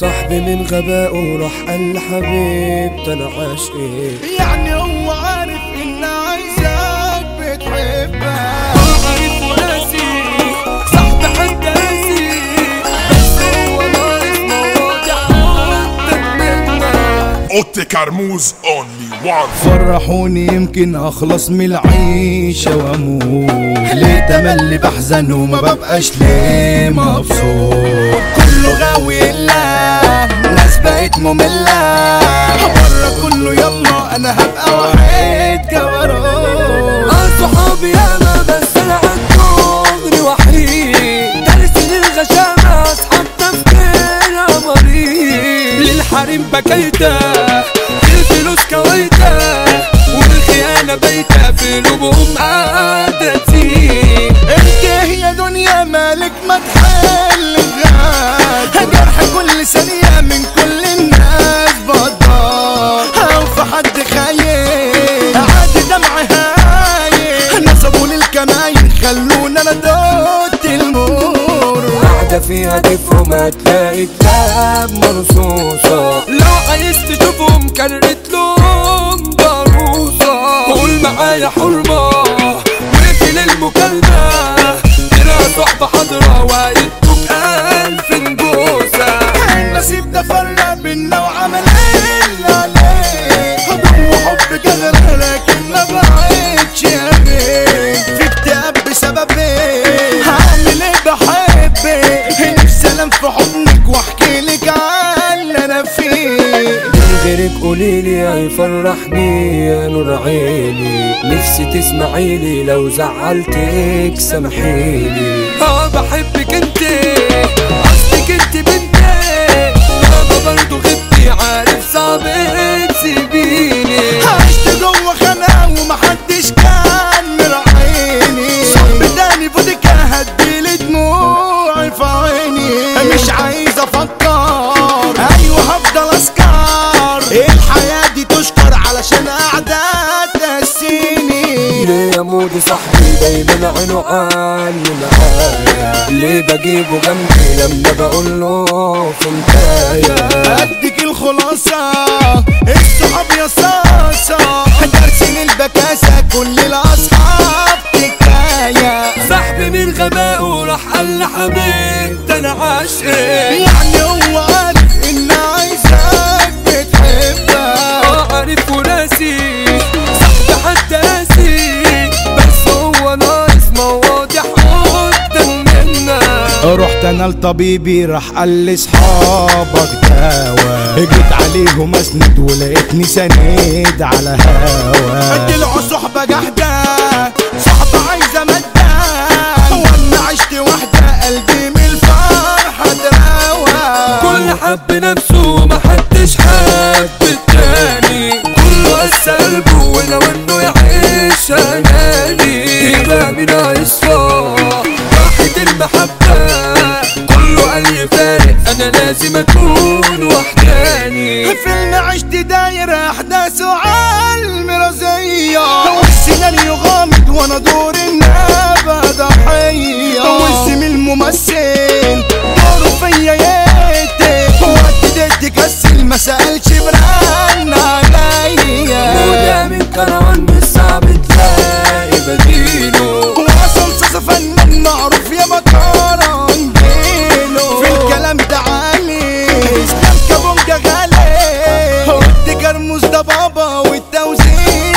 صاحبي من غبائه راح قال حبيبتي انا عاشقي يعني هو عارف ان عايزك بتحبك عارف وناسي صاحبي حتى ناسي بس هو ناقص مواضيع قدام منا اوتي كرموز اونلي وان فرحوني يمكن اخلص من العيشة واموت ليه تملي بحزن وما ببقاش ليه مبسوط كله غاوي الا ناس بقت مملة بره كله يلا انا هبقى واحد كبروت اه صحابي ياما بس انا عالدغري وحيد دارس للغشامة اصحاب تفكيرها مريض للحريم بكيته الفلوس كويته والخيانة بايتة في قلوبهم قاعدة تزيد انت هي دنيا مالك ما تحل غاد جرح كل ثانية من كل الناس بضار او في حد خايف عادي دمع هايل نصبوا للكماين خلونا انا دوت المور قاعدة فيها تفهم هتلاقي كتاب مرصوصة لو عايز تشوفهم كررت لهم ضروسة قول معايا حرمة واقفل المكالمة ترى صحبة حضرة وقيتك ألف نجوسة النصيب ده فرق بينا وعمل اللي عليه حب وحب كغر لكن ما بقتش امين في اكتئاب بسبب ايه هعمل ايه بحبك نفسي انام في حضنك واحكي لك عن اللي انا فيه من غيرك قوليلي هيفرحني يا نور عيني نفسي تسمعيلي لو زعلتك سامحيلي اه بحبك انت اصلك انت بنتي ماما برضو غبتي عارف صعب تسيبيني عشت جوه خناقه ومحدش كان مراعيني صاحبي تاني فودكا هديلي دموعي في عيني مش عايز افكر ايوه هفضل اسكر الحياه دي تشكر علشان قاعده تنسيني ليه يا مودي صاحبي دايما عينه عالي معايا ليه بجيبه جنبي لما بقول له فهمتايا اديك الخلاصة الصحاب يا صاصة درسين البكاسة كل الاصحاب حكاية صاحبي من غبائه راح قال حبيبتي انا عاشقي يعني هو عارف ان عايزك بتحبك اه عارف وناسي صاحبي حتى ناسي بس هو ناقص مواضيع قدام منا رحت انا لطبيبي راح قال لي اصحابك دوا جيت عليهم اسند ولقيتني سند على هوا طلعوا صحبة جحدة صحبة عايزة مادة وانا عشت وحدة قلبي من الفرحة تراوى كل حب نفسه ومحدش حب التاني كله قس قلبه ولو انه يعيش اناني يبقى من يصفى راحة المحبة كله قال لي فارق انا لازم اكون وحداني فيلم عشت داير احداثه عالمرازية والسيناريو غامض وانا دور النابة ضحية والزميل الممثل دوره فيا يقتل وقت ديت كسل ما سألش برن عليا وده من كروان مش صعب تلاقي بديله وصل صاصة فنان معروف يا مكران جيله في الكلام ده عالي اسلام كابونجا غالي قلت كرموز ده بابا والتوزيع